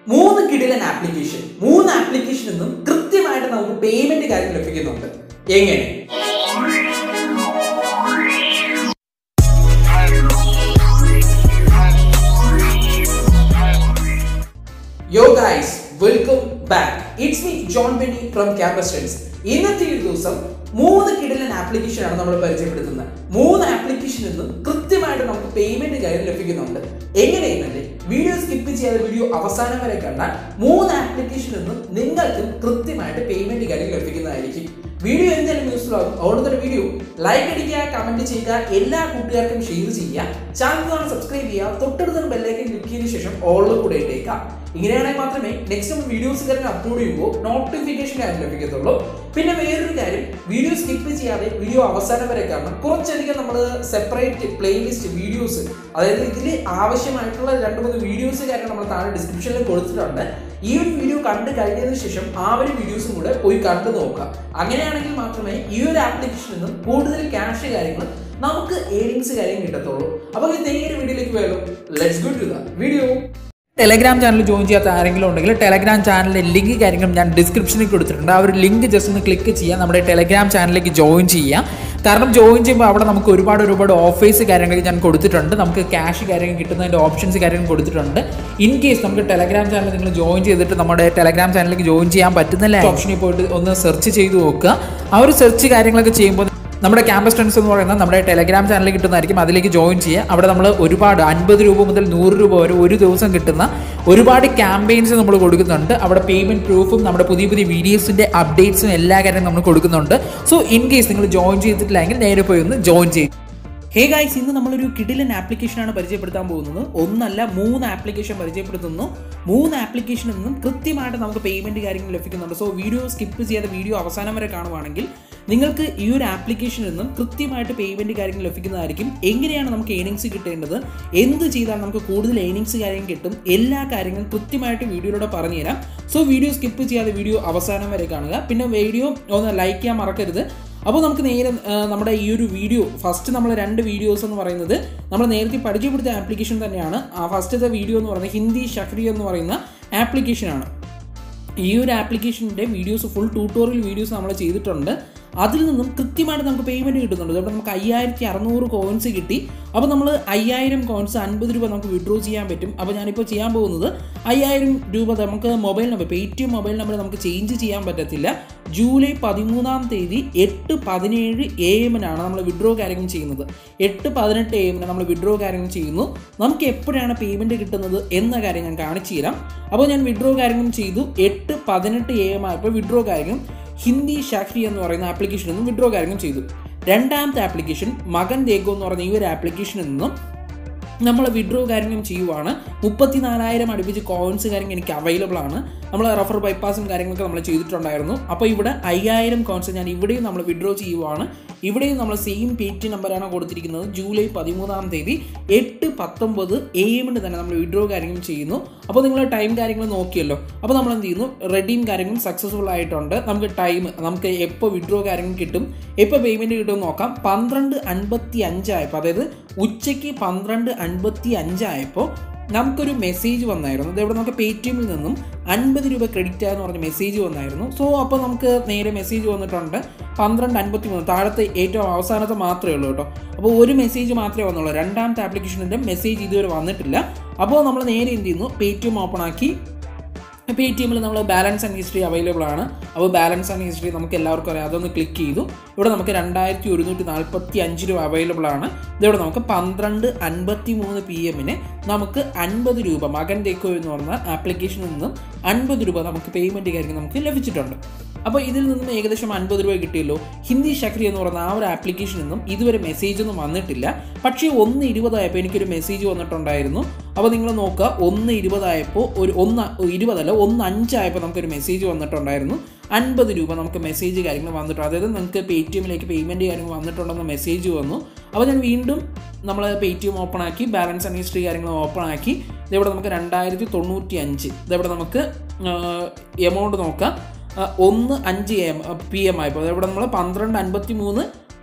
മൂന്ന് കിടിലൻ ആപ്ലിക്കേഷൻ മൂന്ന് ആപ്ലിക്കേഷനിൽ നിന്നും കൃത്യമായിട്ട് നമുക്ക് പേയ്മെന്റ് കാര്യം ലഭിക്കുന്നുണ്ട് എങ്ങനെ yo guys welcome back it's me John Benny from campus studies ഇന്നത്തെ ഈ ദിവസം മൂന്ന് കിടിലൻ ആപ്ലിക്കേഷൻ ആണ് നമ്മൾ പരിചയപ്പെടുത്തുന്നത് മൂന്ന് ആപ്ലിക്കേഷനിൽ നിന്നും കൃത്യമായിട്ട് നമുക്ക് പേയ്മെന്റ് കാര്യം ലഭിക്കുന്നുണ്ട് എങ്ങനെയെന്നല്ലേ വീഡിയോ സ്കിപ്പ് ചെയ്യാതെ വീഡിയോ അവസാനം വരെ കണ്ടാൽ മൂന്ന് ആപ്ലിക്കേഷനിൽ നിന്നും നിങ്ങൾക്ക് കൃത്യമായിട്ട് പേയ്മെന്റ് കാര്യം ലഭിക്കുന്നതായിരിക്കും വീഡിയോ എന്തായാലും യൂസ്ഫുൾ ആകും അതുകൊണ്ട് തന്നെ വീഡിയോ ലൈക്ക് അടിക്കുക കമന്റ് ചെയ്യുക എല്ലാ കൂട്ടുകാർക്കും ഷെയർ ചെയ്യുക ചാനൽ സബ്സ്ക്രൈബ് ചെയ്യുക തൊട്ടടുത്ത ബെല്ലൈക്കൻ ക്ലിക്ക് ചെയ്ത ശേഷം ഓളിൽ കൂടെ ഇട്ടേക്കുക ഇങ്ങനെയാണെങ്കിൽ മാത്രമേ നെക്സ്റ്റ് നമ്മൾ വീഡിയോസ് കാര്യം അപ്ലോഡ് ചെയ്യുമ്പോൾ നോട്ടിഫിക്കേഷൻ കാര്യം ലഭിക്കത്തുള്ളൂ പിന്നെ വേറൊരു കാര്യം വീഡിയോ സ്കിപ്പ് ചെയ്യാതെ വീഡിയോ അവസാനം വരെ കാണണം കുറച്ചധികം നമ്മൾ സെപ്പറേറ്റ് പ്ലേലിസ്റ്റ് വീഡിയോസ് അതായത് ഇതിൽ ആവശ്യമായിട്ടുള്ള രണ്ട് മൂന്ന് വീഡിയോസ് കാര്യം നമ്മൾ താഴെ ഡിസ്ക്രിപ്ഷനിൽ കൊടുത്തിട്ടുണ്ട് ഈ ഒരു വീഡിയോ കണ്ടു കഴിഞ്ഞതിന് ശേഷം ആ ഒരു വീഡിയോസും കൂടെ പോയി കണ്ടു നോക്കുക അങ്ങനെയാണെങ്കിൽ മാത്രമേ ഈ ഒരു ആപ്ലിക്കേഷനിൽ നിന്നും കൂടുതൽ ക്യാഷ് കാര്യങ്ങൾ നമുക്ക് ഏണിങ്സ് കാര്യം കിട്ടത്തുള്ളൂ അപ്പോൾ ഇത് നേരെ വീഡിയോയിലേക്ക് വേണം let's go to the video Telegram channel join ചെയ്യാത്ത ആരെങ്കിലും ഉണ്ടെങ്കിൽ ടെലഗ്രാം ചാനലിലെ ലിങ്ക് കാര്യങ്ങളും ഞാൻ ഡിസ്ക്രിപ്ഷനിൽ കൊടുത്തിട്ടുണ്ട് ആ ഒരു ലിങ്ക് ജസ്റ്റ് ഒന്ന് ക്ലിക്ക് ചെയ്യുക നമ്മുടെ ടെലഗ്രാം ചാനലിലേക്ക് ജോയിൻ ചെയ്യാം കാരണം ജോയിൻ ചെയ്യുമ്പോൾ അവിടെ നമുക്ക് ഒരുപാട് ഒരുപാട് ഓഫേഴ്സ് കാര്യങ്ങൾ ഞാൻ കൊടുത്തിട്ടുണ്ട് നമുക്ക് ക്യാഷ് കാര്യങ്ങൾ കിട്ടുന്നതിൻ്റെ ഓപ്ഷൻസ് കാര്യങ്ങൾ കൊടുത്തിട്ടുണ്ട് ഇൻ കേസ് നമുക്ക് ടെലഗ്രാം ചാനൽ നിങ്ങൾ ജോയിൻ ചെയ്തിട്ട് നമ്മുടെ ടെലഗ്രാം ചാനലിലേക്ക് ജോയിൻ ചെയ്യാൻ പറ്റുന്നില്ല ഓപ്ഷനിൽ പോയിട്ട് ഒന്ന് സെർച്ച് ചെയ്ത് നോക്കുക ആ ഒരു സെർച്ച് കാര്യങ്ങളൊക്കെ ചെയ്യുമ്പോൾ നമ്മുടെ ക്യാമ്പസ് ഫ്രണ്ട്സ് എന്ന് പറയുന്നത് നമ്മുടെ ടെലഗ്രാം ചാനലിൽ കിട്ടുന്നതായിരിക്കും അതിലേക്ക് ജോയിൻ ചെയ്യുക അവിടെ നമ്മൾ ഒരുപാട് അൻപത് രൂപ മുതൽ നൂറ് രൂപ വരെ ഒരു ദിവസം കിട്ടുന്ന ഒരുപാട് ക്യാമ്പയിൻസ് നമ്മൾ കൊടുക്കുന്നുണ്ട് അവിടെ പേയ്മെൻറ്റ് പ്രൂഫും നമ്മുടെ പുതിയ പുതിയ വീഡിയോസിൻ്റെ അപ്ഡേറ്റ്സും എല്ലാ കാര്യവും നമ്മൾ കൊടുക്കുന്നുണ്ട് സോ ഇൻ കേസ് നിങ്ങൾ ജോയിൻ ചെയ്തിട്ടില്ലെങ്കിൽ നേരെ പോയി ഒന്ന് ജോയിൻ ചെയ്യും ഹേ ഗൈസ് ഇന്ന് നമ്മളൊരു കിടിലൻ ആപ്ലിക്കേഷനാണ് പരിചയപ്പെടുത്താൻ പോകുന്നത് ഒന്നല്ല മൂന്ന് ആപ്ലിക്കേഷൻ പരിചയപ്പെടുത്തുന്നു മൂന്ന് ആപ്ലിക്കേഷനിൽ നിന്നും കൃത്യമായിട്ട് നമുക്ക് പേയ്മെൻറ്റ് കാര്യങ്ങൾ ലഭിക്കുന്നുണ്ട് സോ വീഡിയോ സ്കിപ്പ് ചെയ്യാതെ വീഡിയോ അവസാനം വരെ കാണുവാണെങ്കിൽ നിങ്ങൾക്ക് ഈ ഒരു ആപ്ലിക്കേഷനിൽ നിന്നും കൃത്യമായിട്ട് പേയ്മെൻറ്റ് കാര്യങ്ങൾ ലഭിക്കുന്നതായിരിക്കും എങ്ങനെയാണ് നമുക്ക് ഏണിങ്സ് കിട്ടേണ്ടത് എന്ത് ചെയ്താൽ നമുക്ക് കൂടുതൽ ഏണിങ്സ് കാര്യം കിട്ടും എല്ലാ കാര്യങ്ങളും കൃത്യമായിട്ട് വീഡിയോയിലൂടെ പറഞ്ഞുതരാം സോ വീഡിയോ സ്കിപ്പ് ചെയ്യാതെ വീഡിയോ അവസാനം വരെ കാണുക പിന്നെ വീഡിയോ ഒന്ന് ലൈക്ക് ചെയ്യാൻ മറക്കരുത് അപ്പോൾ നമുക്ക് നേരെ ആ, നമ്മുടെ ഈ ഒരു വീഡിയോ ഫസ്റ്റ് നമ്മൾ രണ്ട് വീഡിയോസ് എന്ന് പറയുന്നത് നമ്മൾ നേരത്തെ പരിചയപ്പെടുത്തിയ ആപ്ലിക്കേഷൻ തന്നെയാണ് ആ ഫസ്റ്റത്തെ വീഡിയോ എന്ന് പറയുന്നത് ഹിന്ദി ഷഫ്രി എന്ന് പറയുന്ന ആപ്ലിക്കേഷനാണ് ഈ ഒരു ആപ്ലിക്കേഷൻ്റെ വീഡിയോസ് ഫുൾ ട്യൂട്ടോറിയൽ വീഡിയോസ് നമ്മൾ ചെയ്തിട്ടുണ്ട് അതിൽ നിന്നും കൃത്യമായിട്ട് നമുക്ക് പേയ്മെൻറ്റ് കിട്ടുന്നുണ്ട് അതുകൊണ്ട് നമുക്ക് അയ്യായിരത്തി അറുന്നൂറ് കോയിൻസ് കിട്ടി അപ്പോൾ നമ്മൾ അയ്യായിരം കോയിൻസ് അൻപത് രൂപ നമുക്ക് വിഡ്രോ ചെയ്യാൻ പറ്റും അപ്പോൾ ഞാനിപ്പോൾ ചെയ്യാൻ പോകുന്നത് അയ്യായിരം രൂപ നമുക്ക് mobile number Paytm mobile number നമുക്ക് ചേഞ്ച് ചെയ്യാൻ പറ്റത്തില്ല ജൂലൈ പതിമൂന്നാം തീയതി എട്ട് പതിനേഴ് എ എമ്മിനാണ് നമ്മൾ വിഡ്രോ കാര്യങ്ങൾ ചെയ്യുന്നത് എട്ട് പതിനെട്ട് എ എമ്മിന് നമ്മൾ വിഡ്രോ കാര്യങ്ങൾ ചെയ്യുന്നു നമുക്ക് എപ്പോഴാണ് പേയ്മെൻറ്റ് കിട്ടുന്നത് എന്ന കാര്യം ഞാൻ കാണിച്ചു തരാം അപ്പോൾ ഞാൻ വിഡ്രോ കാര്യങ്ങളും ചെയ്തു എട്ട് പതിനെട്ട് എ എം ആയപ്പോൾ വിഡ്രോ കാര്യങ്ങളും ഹിന്ദി ഷാഖ്രി എന്ന് പറയുന്ന ആപ്ലിക്കേഷനിൽ നിന്നും വിഡ്രോ കാര്യങ്ങൾ ചെയ്തു രണ്ടാമത്തെ ആപ്ലിക്കേഷൻ മകൻ ദേഗോ എന്ന് പറയുന്ന ഈ ഒരു ആപ്ലിക്കേഷനിൽ നിന്നും നമ്മൾ വിഡ്രോ കാര്യങ്ങളും ചെയ്യുവാണ് മുപ്പത്തി നാലായിരം അടുപ്പിച്ച് കോയിൻസ് കാര്യങ്ങൾ എനിക്ക് അവൈലബിൾ ആണ് നമ്മൾ റഫർ ബൈപ്പാസും കാര്യങ്ങളൊക്കെ നമ്മൾ ചെയ്തിട്ടുണ്ടായിരുന്നു അപ്പോൾ ഇവിടെ അയ്യായിരം കോയിൻസ് ഞാൻ ഇവിടെയും നമ്മൾ വിഡ്രോ ചെയ്യുവാണ് ഇവിടെയും നമ്മൾ സെയിം പേ ടി നമ്പറാണ് കൊടുത്തിരിക്കുന്നത് ജൂലൈ പതിമൂന്നാം തീയതി എട്ട് പത്തൊമ്പത് എ എമ്മിന് തന്നെ നമ്മൾ വിഡ്രോ കാര്യങ്ങൾ ചെയ്യുന്നു അപ്പോൾ നിങ്ങൾ ടൈം കാര്യങ്ങൾ നോക്കിയല്ലോ അപ്പോൾ നമ്മൾ എന്ത് ചെയ്യുന്നു റെഡീം കാര്യങ്ങളും സക്സസ്ഫുൾ ആയിട്ടുണ്ട് നമുക്ക് ടൈം നമുക്ക് എപ്പോൾ വിഡ്രോ കാര്യങ്ങൾ കിട്ടും എപ്പോൾ പേയ്മെൻറ്റ് കിട്ടുമെന്ന് നോക്കാം പന്ത്രണ്ട് അൻപത്തി അഞ്ചായപ്പോൾ അതായത് ഉച്ചയ്ക്ക് പന്ത്രണ്ട് അൻപത്തി അഞ്ചായപ്പോൾ നമുക്കൊരു മെസ്സേജ് വന്നായിരുന്നു അതേവിടെ നമുക്ക് പേ ടി എമ്മിൽ നിന്നും അൻപത് രൂപ ക്രെഡിറ്റ് ആയെന്ന് പറഞ്ഞ മെസ്സേജ് വന്നായിരുന്നു സോ അപ്പോൾ നമുക്ക് നേരെ മെസ്സേജ് വന്നിട്ടുണ്ട് പന്ത്രണ്ട് അൻപത്തി മൂന്ന് താഴത്തെ ഏറ്റവും അവസാനത്തെ മാത്രമേ ഉള്ളൂ കേട്ടോ അപ്പോൾ ഒരു മെസ്സേജ് മാത്രമേ വന്നുള്ളൂ രണ്ടാമത്തെ ആപ്ലിക്കേഷൻ്റെ മെസ്സേജ് ഇതുവരെ വന്നിട്ടില്ല അപ്പോൾ നമ്മൾ നേരെ എന്ത് ചെയ്യുന്നു പേ ടി എം ഓപ്പൺ ആക്കി പേ ടി എമ്മിൽ നമ്മൾ ബാലൻസ് ആൻഡ് ഹിസ്റ്ററി അവൈലബിൾ ആണ് അപ്പോൾ ബാലൻസ് ആൻഡ് ഹിസ്റ്ററി നമുക്ക് എല്ലാവർക്കും അറിയാം അതൊന്ന് ക്ലിക്ക് ചെയ്തു ഇവിടെ നമുക്ക് രണ്ടായിരത്തി ഒരുന്നൂറ്റി നാൽപ്പത്തി അഞ്ച് രൂപ അവൈലബിൾ ആണ് ഇതിവിടെ നമുക്ക് പന്ത്രണ്ട് അൻപത്തി മൂന്ന് പി എമ്മിന് നമുക്ക് അൻപത് രൂപ മകൻ ടെക്കോ എന്ന് പറഞ്ഞ ആപ്ലിക്കേഷനിൽ നിന്നും അൻപത് രൂപ നമുക്ക് പേയ്മെൻറ്റ് കാര്യം നമുക്ക് ലഭിച്ചിട്ടുണ്ട് അപ്പോൾ ഇതിൽ നിന്നും ഏകദേശം അൻപത് രൂപ കിട്ടിയല്ലോ ഹിന്ദി ഷക്രി എന്ന് പറയുന്ന ആ ഒരു ആപ്ലിക്കേഷനിൽ നിന്നും ഇതുവരെ മെസ്സേജ് ഒന്നും വന്നിട്ടില്ല പക്ഷേ ഒന്ന് ഇരുപതായപ്പോൾ എനിക്കൊരു മെസ്സേജ് വന്നിട്ടുണ്ടായിരുന്നു അപ്പോൾ നിങ്ങൾ നോക്കുക ഒന്ന് ഇരുപതായപ്പോൾ ഒരു ഒന്ന് ഇരുപതല്ല ഒന്ന് അഞ്ചായപ്പോൾ നമുക്കൊരു മെസ്സേജ് വന്നിട്ടുണ്ടായിരുന്നു അൻപത് രൂപ നമുക്ക് മെസ്സേജ് കാര്യങ്ങൾ വന്നിട്ടുണ്ട് അതായത് നിങ്ങൾക്ക് പേ ടി എമ്മിലേക്ക് പേയ്മെൻറ്റ് കാര്യങ്ങൾ വന്നിട്ടുണ്ടെന്ന് മെസ്സേജ് വന്നു അപ്പോൾ ഞാൻ വീണ്ടും നമ്മൾ പേ ടി എം ഓപ്പൺ ആക്കി ബാലൻസ് ആൻഡ് ഹിസ്റ്ററി കാര്യങ്ങൾ ഓപ്പൺ ആക്കി ഇതവിടെ നമുക്ക് രണ്ടായിരത്തി തൊണ്ണൂറ്റി അഞ്ച് ഇതവിടെ നമുക്ക് എമൗണ്ട് നോക്കാം ആ, ഒന്ന് അഞ്ച് എം പി എം ആയപ്പോൾ ഇവിടെ നമ്മൾ പന്ത്രണ്ട് അൻപത്തി മൂന്ന്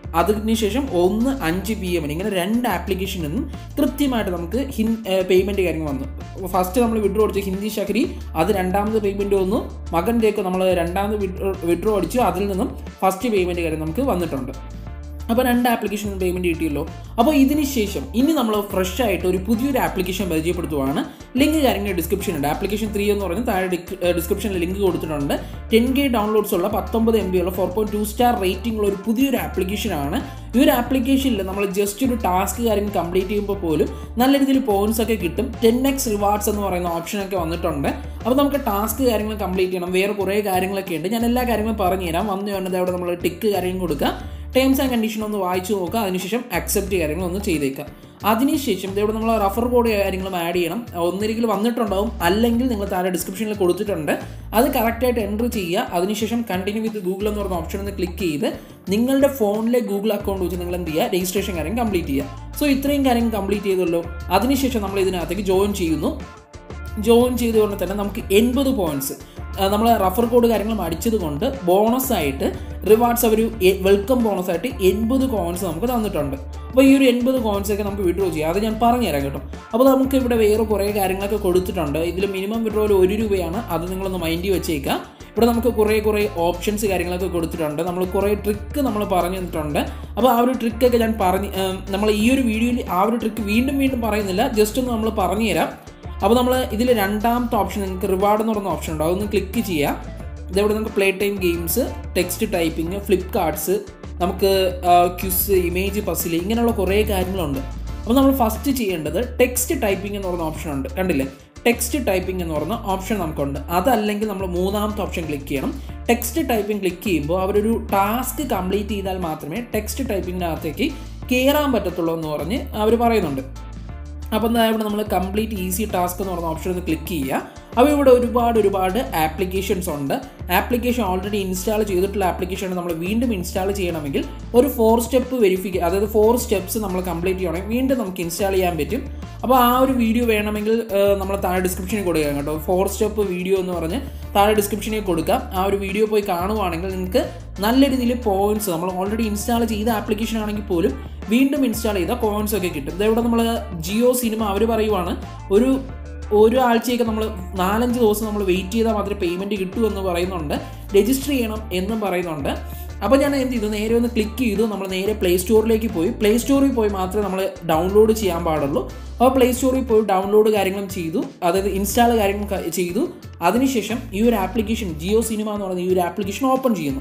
അതിനുശേഷം ഒന്ന് അഞ്ച് പി എമ്മിന് ഇങ്ങനെ രണ്ട് ആപ്ലിക്കേഷനിൽ നിന്നും കൃത്യമായിട്ട് നമുക്ക് ഹിൻ പേയ്മെൻറ്റ് കാര്യങ്ങൾ വന്നു ഫസ്റ്റ് നമ്മൾ വിഡ്രോ അടിച്ച ഹിന്ദി ഷഹരി അത് രണ്ടാമത് പേയ്മെൻറ്റ് വന്നു മകൻ്റെയൊക്കെ നമ്മൾ രണ്ടാമത് വിഡ്രോ അടിച്ചു അതിൽ നിന്നും ഫസ്റ്റ് പേയ്മെൻറ്റ് കാര്യം നമുക്ക് വന്നിട്ടുണ്ട് അപ്പോൾ രണ്ട് ആപ്ലിക്കേഷൻ പേയ്മെൻറ്റ് കിട്ടിയല്ലോ അപ്പോൾ ഇതിന് ശേഷം ഇനി നമ്മൾ ഫ്രഷ് ആയിട്ട് ഒരു പുതിയൊരു ആപ്ലിക്കേഷൻ പരിചയപ്പെടുത്തുവാണ് ലിങ്ക് കാര്യങ്ങൾ ഡിസ്ക്രിപ്ഷൻ ഉണ്ട് ആപ്ലിക്കേഷൻ ത്രീ എന്ന് പറഞ്ഞ് താഴെ ഡിസ്ക്രിപ്ഷനിൽ ലിങ്ക് കൊടുത്തിട്ടുണ്ട് ടെൻ കെ ഡൗൺലോഡ്സ് ഉള്ള പത്തൊമ്പത് എം ബി ഉള്ള four point two star rating ഉള്ള ഒരു പുതിയൊരു ആപ്ലിക്കേഷനാണ് ഈ ഒരു ആപ്ലിക്കേഷനിൽ നമ്മൾ ജസ്റ്റ് ഒരു ടാസ്ക് കാര്യങ്ങൾ കംപ്ലീറ്റ് ചെയ്യുമ്പോൾ പോലും നല്ല രീതിയിൽ പോയിന്റ്സ് ഒക്കെ കിട്ടും ടെൻ എക്സ് റിവാർഡ്സ് എന്ന് പറയുന്ന ഓപ്ഷനൊക്കെ വന്നിട്ടുണ്ട് അപ്പോൾ നമുക്ക് ടാസ്ക് കാര്യങ്ങൾ കംപ്ലീറ്റ് ചെയ്യണം വേറെ കുറേ കാര്യങ്ങളൊക്കെ ഉണ്ട് ഞാൻ എല്ലാ കാര്യങ്ങളും പറഞ്ഞുതരാം വന്നു വേണ്ടത് അവിടെ നമ്മൾ ടിക്ക് കാര്യങ്ങൾ കൊടുക്കുക ടേംസ് ആൻഡ് കണ്ടീഷൻ ഒന്ന് വായിച്ചു നോക്കുക അതിനുശേഷം അക്സെപ്റ്റ് കാര്യങ്ങൾ ഒന്ന് ചെയ്തേക്കാം അതിനുശേഷം ഇവിടെ നമ്മൾ റഫർ കോഡ് കാര്യങ്ങളും ആഡ് ചെയ്യണം ഒന്നിരിക്കൽ വന്നിട്ടുണ്ടാവും അല്ലെങ്കിൽ നിങ്ങൾ താഴെ ഡിസ്ക്രിപ്ഷനിൽ കൊടുത്തിട്ടുണ്ട് അത് കറക്റ്റായിട്ട് എൻ്റർ ചെയ്യുക അതിനുശേഷം കണ്ടിന്യൂ വിത്ത് ഗൂഗിൾ എന്ന് പറഞ്ഞ ഓപ്ഷൻ ഒന്ന് ക്ലിക്ക് ചെയ്ത് നിങ്ങളുടെ ഫോണിലെ ഗൂഗിൾ അക്കൗണ്ട് വെച്ച് നിങ്ങൾ എന്ത് ചെയ്യുക രജിസ്ട്രേഷൻ കാര്യം കംപ്ലീറ്റ് ചെയ്യുക സോ ഇത്രയും കാര്യം കംപ്ലീറ്റ് ചെയ്തല്ലോ അതിനുശേഷം നമ്മൾ ഇതിനകത്തേക്ക് ജോയിൻ ചെയ്യുന്നു ജോയിൻ ചെയ്തുകൊണ്ട് തന്നെ നമുക്ക് എൺപത് പോയിന്റ്സ് നമ്മൾ റഫർ കോഡ് കാര്യങ്ങളും അടിച്ചത് കൊണ്ട് ബോണസ് ആയിട്ട് റിവാർഡ്സ് അവർ വെൽക്കം ബോണസ് ആയിട്ട് എൺപത് കോയിൻസ് നമുക്ക് തന്നിട്ടുണ്ട് അപ്പോൾ ഈ ഒരു എൺപത് കോയിൻസ് ഒക്കെ നമുക്ക് വിഡ്രോ ചെയ്യാം അത് ഞാൻ പറഞ്ഞുതരാം കേട്ടോ അപ്പോൾ നമുക്ക് ഇവിടെ വേറെ കുറേ കാര്യങ്ങളൊക്കെ കൊടുത്തിട്ടുണ്ട് ഇതിൽ മിനിമം വിഡ്രോയിൽ ഒരു രൂപയാണ് അത് നിങ്ങളൊന്ന് മൈൻഡിൽ വെച്ചേക്കുക ഇവിടെ നമുക്ക് കുറേ കുറേ ഓപ്ഷൻസ് കാര്യങ്ങളൊക്കെ കൊടുത്തിട്ടുണ്ട് നമ്മൾ കുറേ ട്രിക്ക് നമ്മൾ പറഞ്ഞു തന്നിട്ടുണ്ട് അപ്പോൾ ആ ഒരു ട്രിക്കൊക്കെ ഞാൻ പറഞ്ഞ് നമ്മൾ ഈ ഒരു വീഡിയോയിൽ ആ ഒരു ട്രിക്ക് വീണ്ടും വീണ്ടും പറയുന്നില്ല ജസ്റ്റ് ഒന്ന് നമ്മൾ പറഞ്ഞു തരാം അപ്പോൾ നമ്മൾ ഇതിൽ രണ്ടാമത്തെ ഓപ്ഷൻ നിങ്ങൾക്ക് റിവാർഡ് എന്ന് പറയുന്ന ഓപ്ഷൻ ഉണ്ട് അതൊന്ന് ക്ലിക്ക് ചെയ്യുക ഇതവിടെ നമുക്ക് play time games text typing Flipkarts നമുക്ക് ക്യുസ് ഇമേജ് പസിൽ ഇങ്ങനെയുള്ള കുറേ കാര്യങ്ങളുണ്ട് അപ്പോൾ നമ്മൾ ഫസ്റ്റ് ചെയ്യേണ്ടത് ടെക്സ്റ്റ് ടൈപ്പിംഗ് എന്ന് പറയുന്ന ഓപ്ഷൻ ഉണ്ട് കണ്ടില്ലേ ടെക്സ്റ്റ് ടൈപ്പിംഗ് എന്ന് പറയുന്ന ഓപ്ഷൻ നമുക്കുണ്ട് അതല്ലെങ്കിൽ നമ്മൾ മൂന്നാമത്തെ ഓപ്ഷൻ ക്ലിക്ക് ചെയ്യണം ടെക്സ്റ്റ് ടൈപ്പിംഗ് ക്ലിക്ക് ചെയ്യുമ്പോൾ അവരൊരു ടാസ്ക് കംപ്ലീറ്റ് ചെയ്താൽ മാത്രമേ ടെക്സ്റ്റ് ടൈപ്പിങ്ങിനകത്തേക്ക് കയറാൻ പറ്റത്തുള്ളൂ എന്ന് പറഞ്ഞ് അവർ പറയുന്നുണ്ട് അപ്പോൾ എന്താ ഇവിടെ നമ്മൾ കംപ്ലീറ്റ് ഈസി ടാസ്ക് എന്ന് പറഞ്ഞ ഓപ്ഷൻ ഒന്ന് ക്ലിക്ക് ചെയ്യുക അപ്പോൾ ഇവിടെ ഒരുപാട് ഒരുപാട് ആപ്ലിക്കേഷൻസ് ഉണ്ട് ആപ്ലിക്കേഷൻ ഓൾറെഡി ഇൻസ്റ്റാൾ ചെയ്തിട്ടുള്ള ആപ്ലിക്കേഷൻ നമ്മൾ വീണ്ടും ഇൻസ്റ്റാൾ ചെയ്യണമെങ്കിൽ ഒരു ഫോർ സ്റ്റെപ്പ് വെരിഫിക്ക അതായത് ഫോർ സ്റ്റെപ്സ് നമ്മൾ കംപ്ലീറ്റ് ചെയ്യണമെങ്കിൽ വീണ്ടും നമുക്ക് ഇൻസ്റ്റാൾ ചെയ്യാൻ പറ്റും അപ്പോൾ ആ ഒരു വീഡിയോ വേണമെങ്കിൽ നമ്മൾ താഴെ ഡിസ്ക്രിപ്ഷനിൽ കൊടുക്കാം കേട്ടോ ഫോർ സ്റ്റെപ്പ് വീഡിയോ എന്ന് പറഞ്ഞ് താഴെ ഡിസ്ക്രിപ്ഷനിൽ കൊടുക്കാം ആ ഒരു വീഡിയോ പോയി കാണുവാണെങ്കിൽ നിങ്ങൾക്ക് നല്ല രീതിയിൽ പോയിന്റ്സ് നമ്മൾ ഓൾറെഡി ഇൻസ്റ്റാൾ ചെയ്ത ആപ്ലിക്കേഷൻ ആണെങ്കിൽ പോലും വീണ്ടും ഇൻസ്റ്റാൾ ചെയ്ത പോയിന്റ്സ് ഒക്കെ കിട്ടും ഇതെവിടെ നമ്മൾ ജിയോ സിനിമ അവർ പറയുവാണ് ഒരു ഒരു ആഴ്ചയൊക്കെ നമ്മൾ നാലഞ്ച് ദിവസം നമ്മൾ വെയിറ്റ് ചെയ്താൽ മാത്രമേ പേയ്മെൻറ്റ് കിട്ടൂ എന്ന് പറയുന്നുണ്ട് രജിസ്റ്റർ ചെയ്യണം എന്നും പറയുന്നുണ്ട് അപ്പോൾ ഞാൻ എന്ത് ചെയ്തു നേരെ ഒന്ന് ക്ലിക്ക് ചെയ്തു നമ്മൾ നേരെ പ്ലേ സ്റ്റോറിലേക്ക് പോയി പ്ലേ സ്റ്റോറിൽ പോയി മാത്രമേ നമ്മൾ ഡൗൺലോഡ് ചെയ്യാൻ പാടുള്ളൂ അപ്പോൾ പ്ലേ സ്റ്റോറിൽ പോയി ഡൗൺലോഡ് കാര്യങ്ങളും ചെയ്തു അതായത് ഇൻസ്റ്റാൾ കാര്യങ്ങൾ ചെയ്തു അതിനുശേഷം ഈ ഒരു ആപ്ലിക്കേഷൻ ജിയോ സിനിമ എന്ന് പറയുന്ന ഈ ഒരു ആപ്ലിക്കേഷൻ ഓപ്പൺ ചെയ്യുന്നു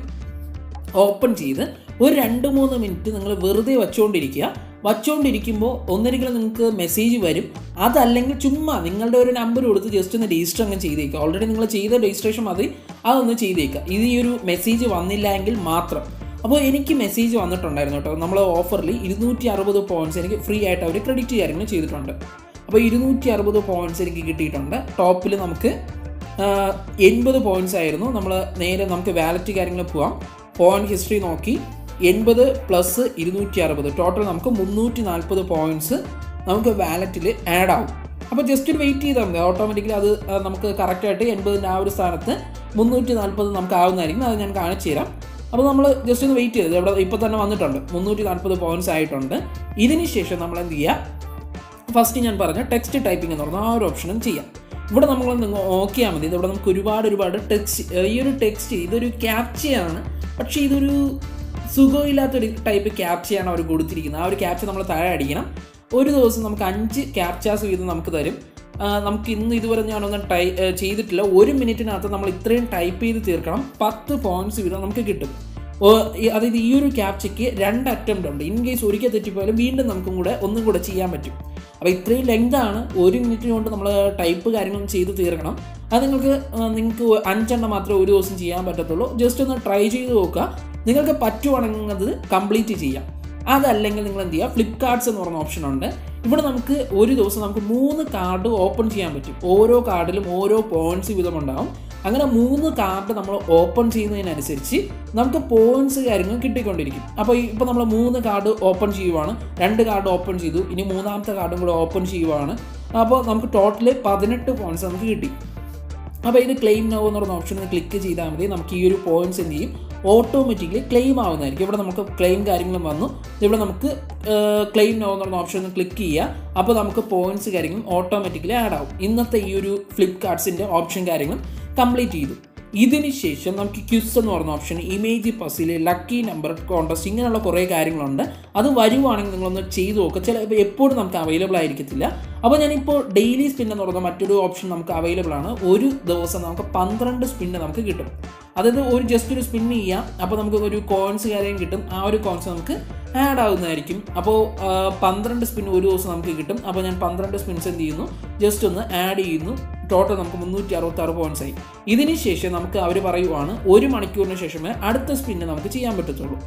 ഓപ്പൺ ചെയ്ത് ഒരു രണ്ട് മൂന്ന് മിനിറ്റ് നിങ്ങൾ വെറുതെ വച്ചുകൊണ്ടിരിക്കുക വച്ചുകൊണ്ടിരിക്കുമ്പോൾ ഒന്നിരിക്കലും നിങ്ങൾക്ക് മെസ്സേജ് വരും അതല്ലെങ്കിൽ ചുമ്മാ നിങ്ങളുടെ ഒരു നമ്പർ കൊടുത്ത് ജസ്റ്റ് ഒന്ന് രജിസ്റ്റർ അങ്ങ് ചെയ്തേക്കുക ഓൾറെഡി നിങ്ങൾ ചെയ്ത രജിസ്ട്രേഷൻ മതി അതൊന്ന് ചെയ്തേക്കുക ഇത് ഈ ഒരു മെസ്സേജ് വന്നില്ല എങ്കിൽ മാത്രം അപ്പോൾ എനിക്ക് മെസ്സേജ് വന്നിട്ടുണ്ടായിരുന്നു കേട്ടോ നമ്മൾ ഓഫറിൽ ഇരുന്നൂറ്റി അറുപത് പോയിൻറ്റ്സ് എനിക്ക് ഫ്രീ ആയിട്ട് അവർ ക്രെഡിറ്റ് കാര്യങ്ങൾ ചെയ്തിട്ടുണ്ട് അപ്പോൾ ഇരുന്നൂറ്റി അറുപത് പോയിൻറ്റ്സ് എനിക്ക് കിട്ടിയിട്ടുണ്ട് ടോപ്പിൽ നമുക്ക് എൺപത് പോയിൻറ്റ്സ് ആയിരുന്നു നമ്മൾ നേരെ നമുക്ക് വാലറ്റ് കാര്യങ്ങൾ പോവാം പോയിന്റ് ഹിസ്റ്ററി നോക്കി എൺപത് പ്ലസ് ഇരുന്നൂറ്റി അറുപത് ടോട്ടൽ നമുക്ക് മുന്നൂറ്റി നാൽപ്പത് പോയിൻറ്റ്സ് നമുക്ക് വാലറ്റിൽ ആഡ് ആവും അപ്പോൾ ജസ്റ്റ് ഒരു വെയിറ്റ് ചെയ്താൽ മതി ഓട്ടോമാറ്റിക്കലി അത് നമുക്ക് കറക്റ്റായിട്ട് എൺപതിൻ്റെ ആ ഒരു സ്ഥാനത്ത് മുന്നൂറ്റി നാൽപ്പത് നമുക്ക് ആവുന്നതായിരിക്കും അത് ഞാൻ കാണിച്ചു തരാം അപ്പോൾ നമ്മൾ ജസ്റ്റ് ഒന്ന് വെയിറ്റ് ചെയ്ത് ഇവിടെ ഇപ്പോൾ തന്നെ വന്നിട്ടുണ്ട് മുന്നൂറ്റി നാൽപ്പത് പോയിൻറ്റ്സ് ആയിട്ടുണ്ട് ഇതിന് ശേഷം നമ്മൾ എന്ത് ചെയ്യുക ഫസ്റ്റ് ഞാൻ പറഞ്ഞ ടെക്സ്റ്റ് ടൈപ്പിംഗ് എന്ന് പറഞ്ഞ ആ ഒരു ഓപ്ഷനും ചെയ്യാം ഇവിടെ നമ്മൾ നിങ്ങൾ നോക്കിയാൽ മതി ഇവിടെ നമുക്ക് ഒരുപാട് ഒരുപാട് ടെക്സ്റ്റ് ഈ ഒരു ടെക്സ്റ്റ് ഇതൊരു ക്യാപ്ചയാണ് പക്ഷേ ഇതൊരു സുഖമില്ലാത്തൊരു ടൈപ്പ് ക്യാപ്ചയാണ് അവർ കൊടുത്തിരിക്കുന്നത് ആ ഒരു ക്യാപ്ച നമ്മൾ താഴെ അടിക്കണം ഒരു ദിവസം നമുക്ക് അഞ്ച് ക്യാപ്ചാസ് വീതം നമുക്ക് തരും നമുക്ക് ഇന്ന് ഇതുവരെ ഞാനൊന്നും ടൈ ചെയ്തിട്ടില്ല ഒരു മിനിറ്റിനകത്ത് നമ്മൾ ഇത്രയും ടൈപ്പ് ചെയ്ത് തീർക്കണം പത്ത് പോയിന്റ്സ് വീതം നമുക്ക് കിട്ടും അതായത് ഈ ഒരു ക്യാപ്ചയ്ക്ക് രണ്ട് അറ്റംപ്റ്റ് ഉണ്ട് ഇൻ കേസ് ഒരിക്കൽ തെറ്റിപ്പോയാലും വീണ്ടും നമുക്കും കൂടെ ഒന്നും കൂടെ ചെയ്യാൻ പറ്റും അപ്പോൾ ഇത്രയും ലെങ്താണ് ഒരു മിനിറ്റ് കൊണ്ട് നമ്മൾ ടൈപ്പ് കാര്യങ്ങളും ചെയ്ത് തീർക്കണം അത് നിങ്ങൾക്ക് നിങ്ങൾക്ക് അഞ്ചെണ്ണം മാത്രമേ ഒരു ദിവസം ചെയ്യാൻ പറ്റത്തുള്ളൂ ജസ്റ്റ് ഒന്ന് ട്രൈ ചെയ്ത് നോക്കുക നിങ്ങൾക്ക് പറ്റുവാണെങ്കിൽ അത് കംപ്ലീറ്റ് ചെയ്യാം അതല്ലെങ്കിൽ നിങ്ങൾ എന്ത് ചെയ്യുക ഫ്ലിപ്കാർട്ട്സ് എന്ന് പറഞ്ഞ ഓപ്ഷൻ ഉണ്ട് ഇവിടെ നമുക്ക് ഒരു ദിവസം നമുക്ക് മൂന്ന് കാർഡ് ഓപ്പൺ ചെയ്യാൻ പറ്റും ഓരോ കാർഡിലും ഓരോ പോയിന്റ്സ് വീതം ഉണ്ടാവും അങ്ങനെ മൂന്ന് കാർഡ് നമ്മൾ ഓപ്പൺ ചെയ്യുന്നതിനനുസരിച്ച് നമുക്ക് പോയിന്റ്സ് കാര്യങ്ങൾ കിട്ടിക്കൊണ്ടിരിക്കും അപ്പോൾ ഇപ്പോൾ നമ്മൾ മൂന്ന് കാർഡ് ഓപ്പൺ ചെയ്യുവാണ് രണ്ട് കാർഡ് ഓപ്പൺ ചെയ്തു ഇനി മൂന്നാമത്തെ കാർഡും കൂടെ ഓപ്പൺ ചെയ്യുവാണ് അപ്പോൾ നമുക്ക് ടോട്ടൽ പതിനെട്ട് പോയിന്റ്സ് നമുക്ക് കിട്ടി അപ്പോൾ ഇത് ക്ലെയിം നോ എന്ന് പറയുന്ന ഓപ്ഷൻ ക്ലിക്ക് ചെയ്താൽ മതി നമുക്ക് ഈ ഒരു പോയിന്റ്സ് എന്ത് ചെയ്യും ഓട്ടോമാറ്റിക്കലി ക്ലെയിം ആവുന്നതായിരിക്കും ഇവിടെ നമുക്ക് ക്ലെയിം കാര്യങ്ങളും വന്നു ഇവിടെ നമുക്ക് ക്ലെയിം നോ എന്ന് പറഞ്ഞ ഓപ്ഷൻ ഒന്ന് ക്ലിക്ക് ചെയ്യുക അപ്പോൾ നമുക്ക് പോയിന്റ്സ് കാര്യങ്ങളും ഓട്ടോമാറ്റിക്കലി ആഡ് ആവും ഇന്നത്തെ ഈ ഒരു ഫ്ലിപ്കാർട്ട്സിൻ്റെ ഓപ്ഷൻ കാര്യങ്ങളും കംപ്ലീറ്റ് ചെയ്തു ഇതിന് ശേഷം നമുക്ക് ക്യുസ് എന്ന് പറഞ്ഞ option image puzzle lucky number contest ഇങ്ങനെയുള്ള കുറേ കാര്യങ്ങളുണ്ട് അത് വരുവാണെങ്കിൽ നിങ്ങളൊന്ന് ചെയ്തു നോക്കുക ചില ഇപ്പോൾ എപ്പോഴും നമുക്ക് അവൈലബിൾ ആയിരിക്കത്തില്ല അപ്പോൾ ഞാനിപ്പോൾ ഡെയിലി സ്പിൻ എന്ന് പറയുന്ന മറ്റൊരു ഓപ്ഷൻ നമുക്ക് അവൈലബിൾ ആണ് ഒരു ദിവസം നമുക്ക് പന്ത്രണ്ട് സ്പിന്ന് നമുക്ക് കിട്ടും അതായത് ഒരു ജസ്റ്റ് ഒരു സ്പിൻ ചെയ്യാം അപ്പോൾ നമുക്ക് ഒരു കോയിൻസ് കാര്യം കിട്ടും ആ ഒരു കോയിൻസ് നമുക്ക് ആഡ് ആവുന്നതായിരിക്കും അപ്പോൾ പന്ത്രണ്ട് സ്പിൻ ഒരു ദിവസം നമുക്ക് കിട്ടും അപ്പോൾ ഞാൻ പന്ത്രണ്ട് സ്പിൻസ് എന്ത് ചെയ്യുന്നു ജസ്റ്റ് ഒന്ന് ആഡ് ചെയ്യുന്നു ടോട്ടൽ നമുക്ക് മുന്നൂറ്റി അറുപത്തി ആറ് പോയിന്റ്സ് ആയി ഇതിന് ശേഷം നമുക്ക് അവർ പറയുവാണ് ഒരു മണിക്കൂറിന് ശേഷമേ അടുത്ത സ്പിന്ന് നമുക്ക് ചെയ്യാൻ പറ്റത്തുള്ളൂ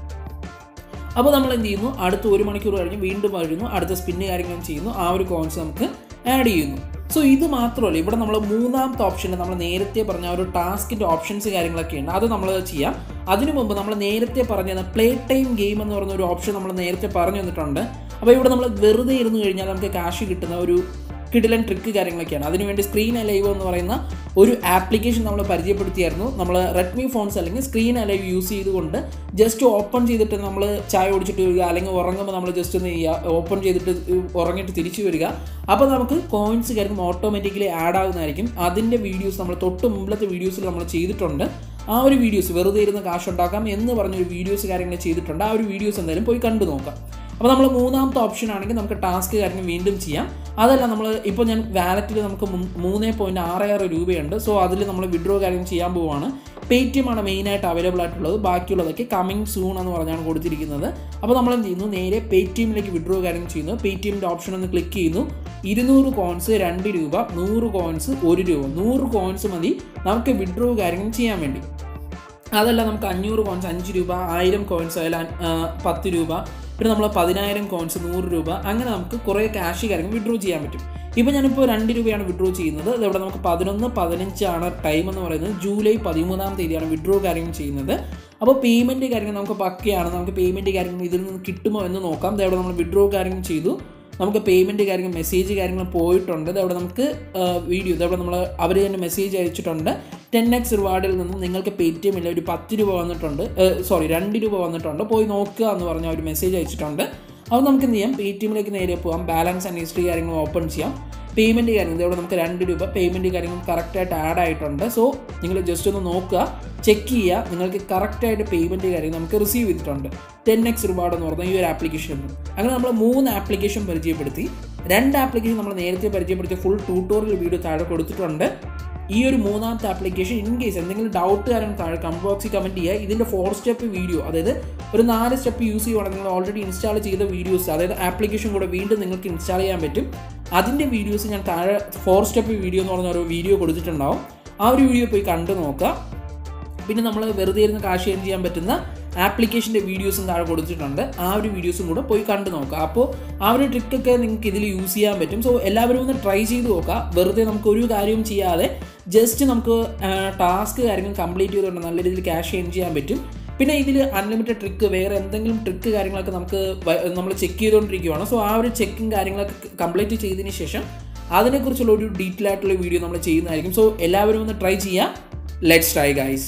അപ്പോൾ നമ്മൾ എന്ത് ചെയ്യുന്നു അടുത്ത ഒരു മണിക്കൂർ കഴിഞ്ഞ് വീണ്ടും വരുന്നു അടുത്ത സ്പിന്ന് കാര്യങ്ങളും ചെയ്യുന്നു ആ ഒരു കോയിൻസ് നമുക്ക് ആഡ് ചെയ്യുന്നു സോ ഇത് മാത്രമല്ല ഇവിടെ നമ്മൾ മൂന്നാമത്തെ ഓപ്ഷനിൽ നമ്മൾ നേരത്തെ പറഞ്ഞ ആ ഒരു ടാസ്കിൻ്റെ ഓപ്ഷൻസ് കാര്യങ്ങളൊക്കെ ഉണ്ട് അത് നമ്മൾ ചെയ്യാം അതിനു മുമ്പ് നമ്മൾ നേരത്തെ പറഞ്ഞ പ്ലേ ടൈം ഗെയിം എന്ന് പറയുന്ന ഒരു ഓപ്ഷൻ നമ്മൾ നേരത്തെ പറഞ്ഞു തന്നിട്ടുണ്ട് അപ്പോൾ ഇവിടെ നമ്മൾ വെറുതെ ഇരുന്ന് കഴിഞ്ഞാൽ നമുക്ക് കാശ് കിട്ടുന്ന ഒരു കിടിലൻ ട്രിക്ക് കാര്യങ്ങളൊക്കെയാണ് അതിനുവേണ്ടി സ്ക്രീൻ അലൈവ് എന്ന് പറയുന്ന ഒരു ആപ്ലിക്കേഷൻ നമ്മൾ പരിചയപ്പെടുത്തിയായിരുന്നു നമ്മൾ റെഡ്മി ഫോൺസ് അല്ലെങ്കിൽ സ്ക്രീൻ അലൈവ് യൂസ് ചെയ്തുകൊണ്ട് ജസ്റ്റ് ഓപ്പൺ ചെയ്തിട്ട് നമ്മൾ ചായ ഓടിച്ചിട്ട് വരിക അല്ലെങ്കിൽ ഉറങ്ങുമ്പോൾ നമ്മൾ ജസ്റ്റ് ഒന്ന് ചെയ്യുക ഓപ്പൺ ചെയ്തിട്ട് ഉറങ്ങിയിട്ട് തിരിച്ചു വരിക അപ്പോൾ നമുക്ക് കോയിൻസ് കാര്യങ്ങൾ ഓട്ടോമാറ്റിക്കലി ആഡ് ആകുന്നതായിരിക്കും അതിൻ്റെ വീഡിയോസ് നമ്മൾ തൊട്ട് മുമ്പിലത്തെ വീഡിയോസിൽ നമ്മൾ ചെയ്തിട്ടുണ്ട് ആ ഒരു വീഡിയോസ് വെറുതെ ഇരുന്ന് കാശുണ്ടാക്കാം എന്ന് പറഞ്ഞൊരു വീഡിയോസ് കാര്യങ്ങൾ ചെയ്തിട്ടുണ്ട് ആ ഒരു വീഡിയോസ് എന്തായാലും പോയി കണ്ടു നോക്കാം അപ്പോൾ നമ്മൾ മൂന്നാമത്തെ ഓപ്ഷൻ ആണെങ്കിൽ നമുക്ക് ടാസ്ക് കാര്യങ്ങൾ വീണ്ടും ചെയ്യാം അതല്ല നമ്മൾ ഇപ്പോൾ ഞാൻ വാലറ്റിൽ നമുക്ക് മൂന്ന് പോയിൻറ്റ് ആറ് ആറ് രൂപയുണ്ട് സോ അതിൽ നമ്മൾ വിഡ്രോ കാര്യം ചെയ്യാൻ പോവുകയാണ് പേ ടി എം ആണ് മെയിനായിട്ട് അവൈലബിൾ ആയിട്ടുള്ളത് ബാക്കിയുള്ളതൊക്കെ കമ്മിങ് സൂൺ എന്ന് പറഞ്ഞാണ് കൊടുത്തിരിക്കുന്നത് അപ്പോൾ നമ്മൾ എന്ത് ചെയ്യുന്നു നേരെ പേ ടി എമ്മിലേക്ക് വിഡ്രോ കാര്യം ചെയ്യുന്നു പേ ടി എമ്മിൻ്റെ ഓപ്ഷൻ ഒന്ന് ക്ലിക്ക് ചെയ്യുന്നു ഇരുന്നൂറ് കോയിൻസ് രണ്ട് രൂപ നൂറ് കോയിൻസ് ഒരു രൂപ നൂറ് കോയിൻസ് മതി നമുക്ക് വിഡ്രോ കാര്യങ്ങൾ ചെയ്യാൻ വേണ്ടി അതല്ല നമുക്ക് അഞ്ഞൂറ് കോയിൻസ് അഞ്ച് രൂപ ആയിരം കോയിൻസ് ആയാലും പത്ത് രൂപ പിന്നെ നമ്മൾ പതിനായിരം കോയിൻസ് നൂറ് രൂപ അങ്ങനെ നമുക്ക് കുറേ ക്യാഷ് കാര്യങ്ങൾ വിഡ്രോ ചെയ്യാൻ പറ്റും ഇപ്പോൾ ഞാനിപ്പോൾ രണ്ട് രൂപയാണ് വിഡ്രോ ചെയ്യുന്നത് ഇതിവിടെ നമുക്ക് പതിനൊന്ന് പതിനഞ്ചാണ് ടൈം എന്ന് പറയുന്നത് ജൂലൈ പതിമൂന്നാം തീയതിയാണ് വിഡ്രോ കാര്യങ്ങൾ ചെയ്യുന്നത് അപ്പോൾ പേയ്മെൻറ്റ് കാര്യങ്ങൾ നമുക്ക് പക്കയാണ് നമുക്ക് പേയ്മെൻറ്റ് കാര്യങ്ങൾ ഇതിൽ നിന്ന് കിട്ടുമോ എന്ന് നോക്കാം ഇതവിടെ നമ്മൾ വിഡ്രോ കാര്യങ്ങൾ ചെയ്തു നമുക്ക് പേയ്മെൻറ്റ് കാര്യങ്ങൾ മെസ്സേജ് കാര്യങ്ങൾ പോയിട്ടുണ്ട് ഇതവിടെ നമുക്ക് വീഡിയോ ഇതവിടെ നമ്മൾ അവർ തന്നെ മെസ്സേജ് അയച്ചിട്ടുണ്ട് ടെൻ എക്സ് റിവാർഡിൽ നിന്നും നിങ്ങൾക്ക് പേ ടി എമ്മിൽ ഒരു പത്ത് രൂപ വന്നിട്ടുണ്ട് സോറി രണ്ട് രൂപ വന്നിട്ടുണ്ട് പോയി നോക്കുക എന്ന് പറഞ്ഞ ഒരു മെസ്സേജ് അയച്ചിട്ടുണ്ട് അപ്പോൾ നമുക്ക് എന്ത് ചെയ്യാം പേ ടി എമ്മിലേക്ക് നേരെ പോകാം ബാലൻസ് ആൻഡ് ഹിസ്റ്ററി കാര്യങ്ങൾ ഓപ്പൺ ചെയ്യാം പേയ്മെൻറ്റ് കാര്യങ്ങൾ ഇതവിടെ നമുക്ക് രണ്ട് രൂപ പേയ്മെൻറ്റ് കാര്യങ്ങൾ കറക്റ്റായിട്ട് ആഡ് ആയിട്ടുണ്ട് സോ നിങ്ങൾ ജസ്റ്റ് ഒന്ന് നോക്കുക ചെക്ക് ചെയ്യുക നിങ്ങൾക്ക് കറക്റ്റായിട്ട് പേയ്മെൻറ്റ് കാര്യങ്ങൾ നമുക്ക് റിസീവ് ചെയ്തിട്ടുണ്ട് ടെൻ എക്സ് റിവാർഡ് എന്ന് പറഞ്ഞ ഈ ഒരു ആപ്ലിക്കേഷൻ അങ്ങനെ നമ്മൾ മൂന്ന് ആപ്ലിക്കേഷൻ പരിചയപ്പെടുത്തി രണ്ട് ആപ്ലിക്കേഷൻ നമ്മൾ നേരത്തെ പരിചയപ്പെടുത്തിയ ഫുൾ ട്യൂട്ടോറിയൽ വീഡിയോ താഴെ കൊടുത്തിട്ടുണ്ട് ഈ ഒരു മൂന്നാമത്തെ ആപ്ലിക്കേഷൻ ഇൻ കേസ് എന്തെങ്കിലും ഡൗട്ട് കാരണം താഴെ കമന്റ് ബോക്സിൽ കമൻറ്റ് ചെയ്യുക ഇതിൻ്റെ ഫോർ സ്റ്റെപ്പ് വീഡിയോ അതായത് ഒരു നാല് സ്റ്റെപ്പ് യൂസ് ചെയ്യുവാണെങ്കിൽ നിങ്ങൾ ഓൾറെഡി ഇൻസ്റ്റാൾ ചെയ്ത വീഡിയോസ് അതായത് ആപ്ലിക്കേഷൻ കൂടെ വീണ്ടും നിങ്ങൾക്ക് ഇൻസ്റ്റാൾ ചെയ്യാൻ പറ്റും അതിൻ്റെ വീഡിയോസ് ഞാൻ താഴെ ഫോർ സ്റ്റെപ്പ് വീഡിയോ എന്ന് പറഞ്ഞ ഒരു വീഡിയോ കൊടുത്തിട്ടുണ്ടാവും ആ ഒരു വീഡിയോ പോയി കണ്ടു നോക്കുക പിന്നെ നമ്മൾ വെറുതെ ഇരുന്ന് കാശ് ഏൺ ചെയ്യാൻ പറ്റുന്ന ആപ്ലിക്കേഷൻ്റെ വീഡിയോസും താഴെ കൊടുത്തിട്ടുണ്ട് ആ ഒരു വീഡിയോസും കൂടെ പോയി കണ്ടു നോക്കുക അപ്പോൾ ആ ഒരു ട്രിക്കൊക്കെ നിങ്ങൾക്ക് ഇതിൽ യൂസ് ചെയ്യാൻ പറ്റും സോ എല്ലാവരും ഒന്ന് ട്രൈ ചെയ്ത് നോക്കുക വെറുതെ നമുക്ക് ഒരു കാര്യവും ചെയ്യാതെ ജസ്റ്റ് നമുക്ക് ടാസ്ക് കാര്യങ്ങൾ കംപ്ലീറ്റ് ചെയ്തുകൊണ്ട് നല്ല രീതിയിൽ ക്യാഷ് ഏൺ ചെയ്യാൻ പറ്റും പിന്നെ ഇതിൽ അൺലിമിറ്റഡ് ട്രിക്ക് വേറെ എന്തെങ്കിലും ട്രിക്ക് കാര്യങ്ങളൊക്കെ നമുക്ക് നമ്മൾ ചെക്ക് ചെയ്തുകൊണ്ടിരിക്കുകയാണ് സോ ആ ഒരു ചെക്കിങ് കാര്യങ്ങളൊക്കെ കംപ്ലീറ്റ് ചെയ്തതിന് ശേഷം അതിനെക്കുറിച്ചുള്ള ഒരു ഡീറ്റെയിൽ ആയിട്ടുള്ള വീഡിയോ നമ്മൾ ചെയ്യുന്നതായിരിക്കും സോ എല്ലാവരും ഒന്ന് ട്രൈ ചെയ്യാം ലെറ്റ്സ് ട്രൈ ഗൈസ്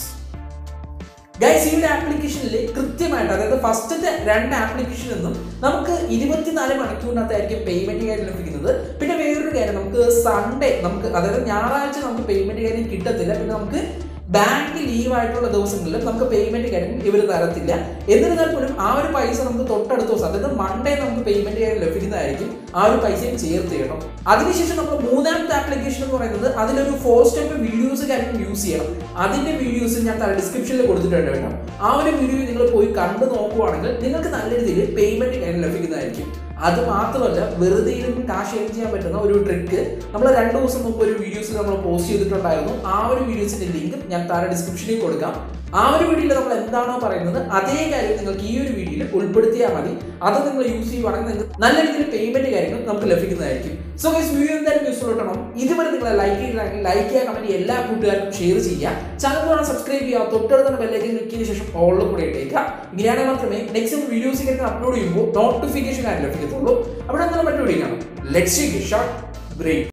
ഗൈസ് ഈ ഒരു ആപ്ലിക്കേഷനിൽ കൃത്യമായിട്ട് അതായത് ഫസ്റ്റത്തെ രണ്ട് ആപ്ലിക്കേഷനിൽ നിന്നും നമുക്ക് ഇരുപത്തിനാല് മണിക്കൂറിനകത്തായിരിക്കും പേയ്മെന്റ് കാര്യം ലഭിക്കുന്നത് പിന്നെ വേറൊരു കാര്യം നമുക്ക് സൺഡേ നമുക്ക് അതായത് ഞായറാഴ്ച നമുക്ക് പേയ്മെന്റ് കാര്യം കിട്ടത്തില്ല പിന്നെ നമുക്ക് ബാങ്ക് ലീവ് ആയിട്ടുള്ള ദിവസങ്ങളിൽ നമുക്ക് പേയ്മെന്റ് കാര്യം ഇവർ തരത്തില്ല എന്നിരുന്നാൽ പോലും ആ ഒരു പൈസ നമുക്ക് തൊട്ടടുത്ത ദിവസം അതായത് മൺഡേ നമുക്ക് പേയ്മെന്റ് കാര്യം ലഭിക്കുന്നതായിരിക്കും ആ ഒരു പൈസയും ചേർത്ത് ചെയ്യണം അതിനുശേഷം നമ്മൾ മൂന്നാമത്തെ ആപ്ലിക്കേഷൻ എന്ന് പറയുന്നത് അതിലൊരു ഫോർ സ്റ്റെപ്പ് വീഡിയോസ് കാര്യം യൂസ് ചെയ്യണം അതിന്റെ വീഡിയോസ് ഞാൻ താഴെ ഡിസ്ക്രിപ്ഷനിൽ കൊടുത്തിട്ടുണ്ട് കേട്ടോ ആ ഒരു വീഡിയോ നിങ്ങൾ പോയി കണ്ടു നോക്കുവാണെങ്കിൽ നിങ്ങൾക്ക് നല്ല രീതിയിൽ പേയ്മെന്റ് കാര്യം ലഭിക്കുന്നതായിരിക്കും അത് മാത്രമല്ല വെറുതെ ഇരുന്ന് കാശ് ഏൺ ചെയ്യാൻ പറ്റുന്ന ഒരു ട്രിക്ക് നമ്മൾ രണ്ട് ദിവസം മുമ്പ് ഒരു വീഡിയോസ് നമ്മൾ പോസ്റ്റ് ചെയ്തിട്ടുണ്ടായിരുന്നു ആ ഒരു വീഡിയോസിന്റെ ലിങ്ക് ഞാൻ താഴെ ഡിസ്ക്രിപ്ഷനിൽ കൊടുക്കാം ആ ഒരു വീഡിയോയിൽ നമ്മൾ എന്താണോ പറയുന്നത് അതേ കാര്യം നിങ്ങൾക്ക് ഈ ഒരു വീഡിയോയിൽ ഉൾപ്പെടുത്തിയാൽ മതി അത് നിങ്ങൾ യൂസ് ചെയ്യുവാണെങ്കിൽ നിങ്ങൾക്ക് നല്ല രീതിയിൽ പേയ്മെന്റ് കാര്യങ്ങൾ നമുക്ക് ലഭിക്കുന്നതായിരിക്കും സോ ഗൈസ് വീഡിയോ എന്തായാലും യൂസ്ഫുൾ കിട്ടണം ഇതുവരെ നിങ്ങൾ ലൈക്ക് ചെയ്തിട്ടുണ്ടെങ്കിൽ ലൈക്ക് ചെയ്യുക കമന്റ് എല്ലാ കൂട്ടുകാർക്കും ഷെയർ ചെയ്യുക ചാനൽ വേണം സബ്സ്ക്രൈബ് ചെയ്യുക തൊട്ടടുത്ത ബെല്ലേക്ക് ക്ലിക്ക് ചെയ്ത ശേഷം ഓളിൽ കൂടെ ഇട്ടേക്കുക ഇങ്ങനെയാണെങ്കിൽ മാത്രമേ നെക്സ്റ്റ് വീഡിയോസ് ഒക്കെ അപ്ലോഡ് ചെയ്യുമ്പോൾ നോട്ടിഫിക്കേഷൻ ആയിട്ട് ലഭിക്കത്തുള്ളൂ അവിടെ എന്താണ് മറ്റു വീഡിയോ കാണാം ലെറ്റ്സ് ഷോർട്ട് ബ്രേക്ക്